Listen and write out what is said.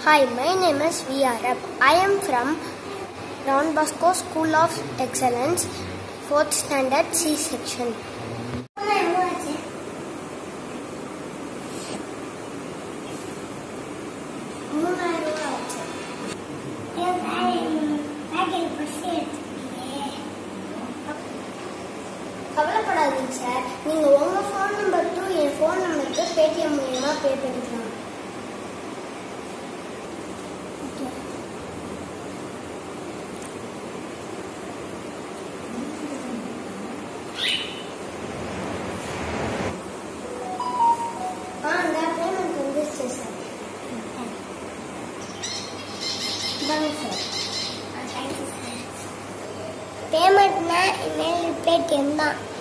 Hi, my name is VRF. I am from Don Bosco School of Excellence, 4th Standard C section. கவலைப்படாதீங்க sir நீங்கள் உங்கள் phone number to என் phone நம்பருக்கு Paytm மூலியமா pay பண்ணிக்கலாம் ஆ இந்த பேமெண்ட் வந்துருச்சு சார் இந்தாங்க சார் பேமெண்ட்னா இனிமேல் பேடிஎம் தான்